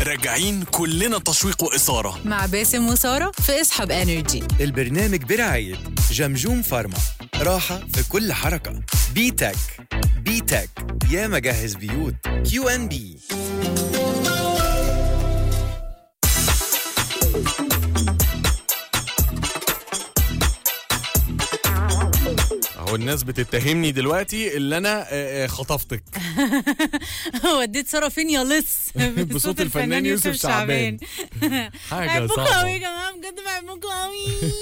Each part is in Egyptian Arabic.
راجعين كلنا تشويق وإثارة مع باسم وسارة في اصحاب انرجي البرنامج برعاية جمجوم فارما راحة في كل حركة بي تك بي تك يا مجهز بيوت كيو ان بي اهو الناس بتتهمني دلوقتي اللي انا آه، آه، خطفتك وديت سارة فين يا لص بصوت الفنان يوسف شعبان. حاجه بحبكم قوي يا صعبه جماعه بجد بحبكم قوي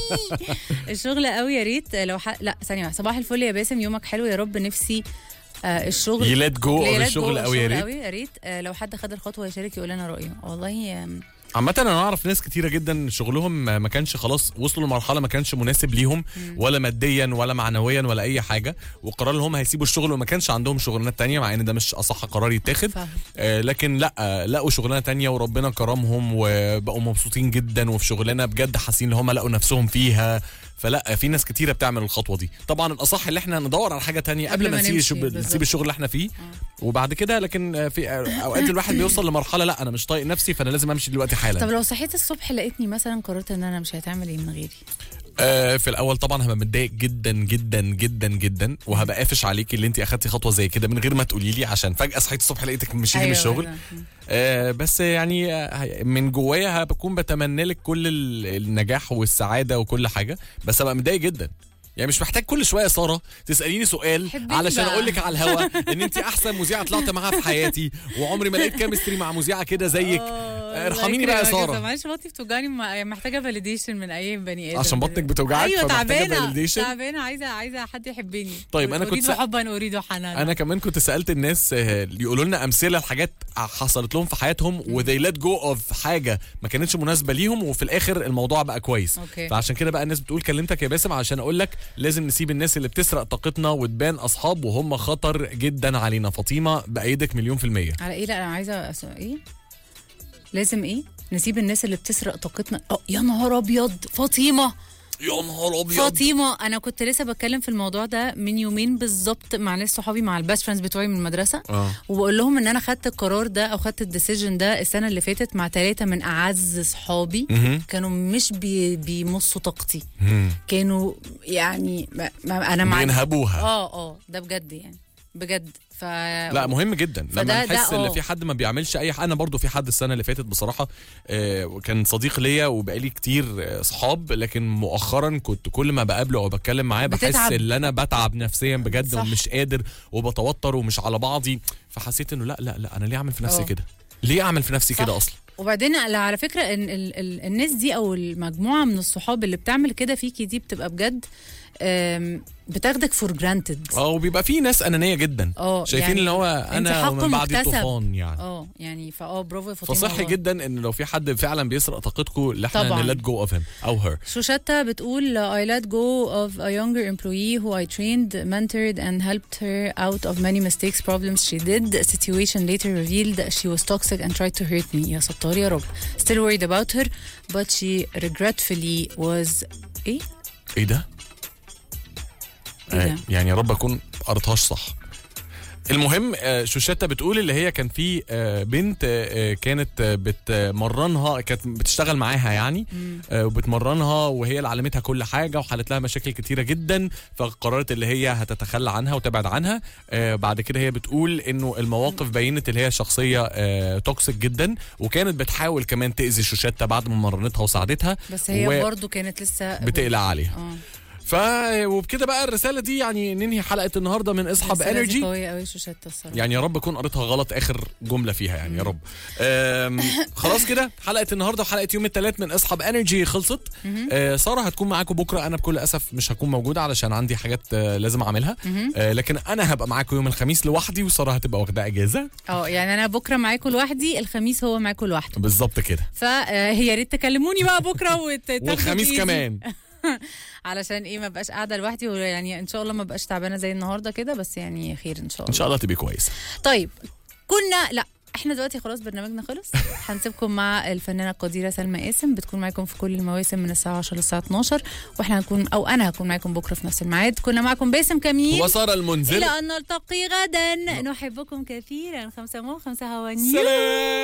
الشغل قوي يا ريت لو ح... لا ثانيه واحدة. صباح الفل يا باسم يومك حلو يا رب نفسي آه الشغل يلات جو لا، أو يا ريت الشغل جوه قوي يا الشغل ريت قوي يا ريت آه لو حد خد الخطوه يشارك يقول لنا رايه والله آم، عامة انا اعرف ناس كتيرة جدا شغلهم ما ما كانش خلاص وصلوا لمرحلة ما كانش مناسب ليهم ولا ماديا ولا معنويا ولا اي حاجة وقرروا ان هم هيسيبوا الشغل وما كانش عندهم شغلانات تانية مع ان ده مش اصح قرار يتاخد فاهم. آه لكن لا آه، لقوا شغلانة تانية وربنا كرمهم وبقوا مبسوطين جدا وفي شغلانة بجد حاسين ان هم لقوا نفسهم فيها فلا في ناس كتيرة بتعمل الخطوة دي طبعا الاصح اللي احنا ندور على حاجة تانية قبل, قبل ما ما نسيب نمشي، الشغل بالظبط. نسيب الشغل اللي احنا فيه وبعد كده لكن آه، في آه، اوقات الواحد بيوصل لمرحلة لا انا مش طايق نفسي فانا لازم امشي دلوقتي حالا طب لو صحيت الصبح لقيتني مثلا قررت ان انا مش هتعمل ايه من غيري آه، في الاول طبعا هبقى متضايق جدا جدا جدا جدا وهبقى قافش عليكي اللي انت اخدتي خطوه زي كده من غير ما تقولي لي عشان فجاه صحيت الصبح لقيتك مشيتي من الشغل أيوة. آه بس يعني آه، من جوايا بكون بتمنى لك كل ال- النجاح والسعاده وكل حاجه بس هبقى متضايق جدا يعني مش محتاج كل شويه يا ساره تساليني سؤال حبيني علشان بقى. اقول لك على الهوا ان انت احسن مذيعه طلعت معاها في حياتي وعمري ما لقيت كيمستري مع مذيعه كده زيك آه، ارحميني الله بقى يا يكرمك ساره معلش بطني بتوجعني ما- محتاجه فاليديشن من اي بني ادم عشان بطنك بتوجعك ايوه فمحتاجة تعبانه validation؟ تعبانه عايزه عايزه حد يحبني طيب، أنا كنت اريد سأ- حبا اريد حنانا انا كمان كنت سالت الناس آه، يقولوا لنا امثله لحاجات حصلت لهم في حياتهم وذي ليت جو اوف حاجه ما كانتش مناسبه ليهم وفي الاخر الموضوع بقى كويس أوكي. فعشان كده بقى الناس بتقول كلمتك يا باسم عشان اقول لك لازم نسيب الناس اللي بتسرق طاقتنا وتبان اصحاب وهم خطر جدا علينا فاطمه بايدك مليون في الميه على ايه لا انا عايزه أس... ايه لازم ايه نسيب الناس اللي بتسرق طاقتنا اه يا نهار ابيض فاطمه يا نهار ابيض فاطمه انا كنت لسه بتكلم في الموضوع ده من يومين بالظبط مع ناس صحابي مع الباست فريندز بتوعي من المدرسه اه وبقول لهم ان انا خدت القرار ده او خدت الديسيجن ده السنه اللي فاتت مع ثلاثه من اعز صحابي مهم. كانوا مش بي بيمصوا طاقتي مم. كانوا يعني ما ما انا مع بينهبوها اه اه ده بجد يعني بجد ف لا مهم جدا فده- لما ده نحس ان اه. في حد ما بيعملش اي حاجه انا برضو في حد السنه اللي فاتت بصراحه آه، وكان صديق ليا وبقالي كتير آه، صحاب لكن مؤخرا كنت كل ما بقابله او بتكلم معاه بحس بتتعب. ان انا بتعب نفسيا بجد صح. ومش قادر وبتوتر ومش على بعضي فحسيت انه لا لا لا انا ليه اعمل في نفسي اه. كده ليه اعمل في نفسي صح. كده اصلا وبعدين لا، على فكره ان ال ال الناس دي او المجموعه من الصحاب اللي بتعمل كده فيكي دي بتبقى بجد آم، بتاخدك فور جرانتد اه وبيبقى في ناس انانيه جدا اه شايفين يعني اللي هو انا انسحاق ومن بعد مكتسب. طوفان يعني اه يعني فاه برافو يا فاطمه فصحي والله. جدا ان لو في حد فعلا بيسرق طاقتكم اللي احنا طبعاً. نلت جو اوف هيم او هير شوشتا بتقول I let go of a younger employee who I trained, mentored and helped her out of many mistakes, problems she did. The situation later revealed that she was toxic and tried to hurt me. يا ستار يا رب. Still worried about her, but she regretfully was ايه؟ ايه ده؟ إيه ده؟ آه، يعني يا رب اكون قريتهاش صح المهم آه، شوشتا بتقول اللي هي كان في آه، بنت آه، كانت آه، بتمرنها كانت بتشتغل معاها يعني آه، وبتمرنها وهي اللي علمتها كل حاجه وحلت لها مشاكل كتيره جدا فقررت اللي هي هتتخلى عنها وتبعد عنها آه، بعد كده هي بتقول انه المواقف بينت اللي هي شخصيه آه، توكسيك جدا وكانت بتحاول كمان تاذي شوشتا بعد ما مرنتها وساعدتها بس هي و- برضو كانت لسه بتقلق عليها اه ف وبكده بقى الرساله دي يعني ننهي حلقه النهارده من اصحاب الرسالة دي انرجي قوية قوي شوشتا الصراحة يعني يا رب اكون قريتها غلط اخر جمله فيها يعني يا رب أم، خلاص كده حلقه النهارده وحلقه يوم الثلاث من اصحاب انرجي خلصت آه، ساره هتكون معاكم بكره انا بكل اسف مش هكون موجوده علشان عندي حاجات آه، لازم اعملها آه، لكن انا هبقى معاكم يوم الخميس لوحدي وساره هتبقى واخده اجازه اه يعني انا بكره معاكم لوحدي الخميس هو معاكم لوحده بالظبط كده فهي يا ريت تكلموني بقى بكره وتاخدوا والخميس بإيدي. كمان علشان ايه ما بقاش قاعده لوحدي ويعني ان شاء الله ما بقاش تعبانه زي النهارده كده بس يعني خير ان شاء ان الله شاء الله تبقي كويسه طيب كنا لا احنا دلوقتي خلاص برنامجنا خلص هنسيبكم مع الفنانه القديره سلمى قاسم بتكون معاكم في كل المواسم من الساعه 10 للساعه 12 واحنا هنكون او انا هكون معاكم بكره في نفس الميعاد كنا معاكم باسم كميل وساره المنزل الى ان نلتقي غدا نحبكم كثيرا خمسه مو خمسه هوانيو سلام